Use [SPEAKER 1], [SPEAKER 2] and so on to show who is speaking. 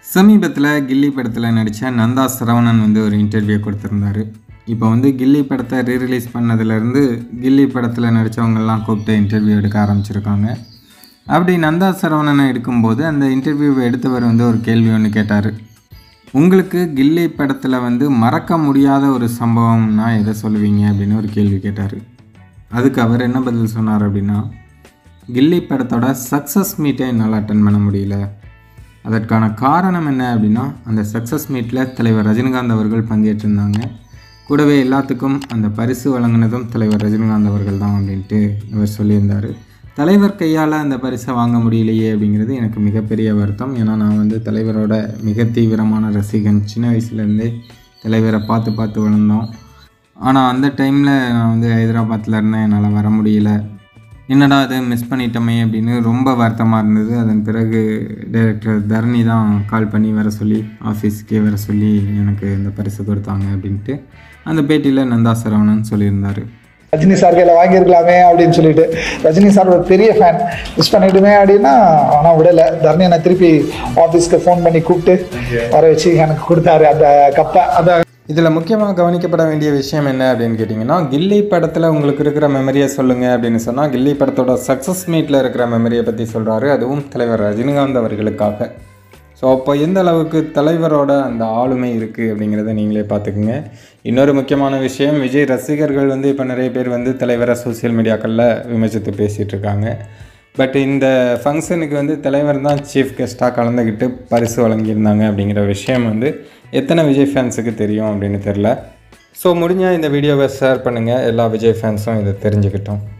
[SPEAKER 1] சமீபத்தில் கில்லி படத்தில் நடித்த நந்தா சரவணன் வந்து ஒரு இன்டர்வியூ கொடுத்துருந்தாரு இப்போ வந்து கில்லி படத்தை ரீரிலீஸ் பண்ணதுலேருந்து கில்லி படத்தில் நடித்தவங்கெல்லாம் கூப்பிட்டு இன்டர்வியூ எடுக்க ஆரம்பிச்சிருக்காங்க அப்படி நந்தா சரவணனை எடுக்கும்போது அந்த இன்டர்வியூவை எடுத்தவர் வந்து ஒரு கேள்வி ஒன்று கேட்டார் உங்களுக்கு கில்லி படத்தில் வந்து மறக்க முடியாத ஒரு சம்பவம்னா எதை சொல்லுவீங்க அப்படின்னு ஒரு கேள்வி கேட்டார் அதுக்கு அவர் என்ன பதில் சொன்னார் அப்படின்னா கில்லி படத்தோட சக்ஸஸ் மீட்டை என்னால் அட்டன் பண்ண முடியல அதற்கான காரணம் என்ன அப்படின்னா அந்த சக்ஸஸ் மீட்டில் தலைவர் ரஜினிகாந்த் அவர்கள் பங்கேற்றிருந்தாங்க கூடவே எல்லாத்துக்கும் அந்த பரிசு வழங்கினதும் தலைவர் ரஜினிகாந்த் அவர்கள் தான் அப்படின்ட்டு இவர் சொல்லியிருந்தார் தலைவர் கையால் அந்த பரிசை வாங்க முடியலையே அப்படிங்கிறது எனக்கு மிகப்பெரிய வருத்தம் ஏன்னா நான் வந்து தலைவரோட மிக தீவிரமான ரசிகன் சின்ன வயசுலேருந்தே தலைவரை பார்த்து பார்த்து வளர்ந்தோம் ஆனால் அந்த டைமில் நான் வந்து ஹைதராபாத்தில் இருந்தேன் என்னால் வர முடியல என்னடா அது மிஸ் பண்ணிட்டோமே அப்படின்னு ரொம்ப வருத்தமாக இருந்தது அதன் பிறகு டைரக்டர் தரணி தான் கால் பண்ணி வர சொல்லி ஆஃபீஸ்க்கே வர சொல்லி எனக்கு இந்த பரிசு கொடுத்தாங்க அப்படின்ட்டு அந்த பேட்டியில் நந்தா சரவணன் சொல்லியிருந்தார்
[SPEAKER 2] ரஜினி சார் கையில் வாங்கியிருக்கலாமே அப்படின்னு சொல்லிட்டு ரஜினி சார் ஒரு பெரிய ஃபேன் மிஸ் பண்ணிட்டுமே அப்படின்னா ஆனால் விடலை தரணி என்னை திருப்பி ஆஃபீஸ்க்கு ஃபோன் பண்ணி கூப்பிட்டு வர வச்சு எனக்கு கொடுத்தாரு அந்த கப்பை அந்த
[SPEAKER 1] இதில் முக்கியமாக கவனிக்கப்பட வேண்டிய விஷயம் என்ன அப்படின்னு கேட்டிங்கன்னா கில்லி படத்தில் உங்களுக்கு இருக்கிற மெமரியை சொல்லுங்கள் அப்படின்னு சொன்னால் கில்லி படத்தோட சக்ஸஸ் மீட்டில் இருக்கிற மெமரியை பற்றி சொல்கிறாரு அதுவும் தலைவர் ரஜினிகாந்த் அவர்களுக்காக ஸோ அப்போ எந்த அளவுக்கு தலைவரோட அந்த ஆளுமை இருக்குது அப்படிங்கிறத நீங்களே பார்த்துக்குங்க இன்னொரு முக்கியமான விஷயம் விஜய் ரசிகர்கள் வந்து இப்போ நிறைய பேர் வந்து தலைவரை சோசியல் மீடியாக்களில் விமர்சித்து பேசிகிட்டு இருக்காங்க பட் இந்த ஃபங்க்ஷனுக்கு வந்து தலைவர் தான் சீஃப் கெஸ்ட்டாக கலந்துக்கிட்டு பரிசு வழங்கியிருந்தாங்க அப்படிங்கிற விஷயம் வந்து எத்தனை விஜய் ஃபேன்ஸுக்கு தெரியும் அப்படின்னு தெரில ஸோ முடிஞ்சால் இந்த வீடியோவை ஷேர் பண்ணுங்கள் எல்லா விஜய் ஃபேன்ஸும் இதை தெரிஞ்சுக்கிட்டோம்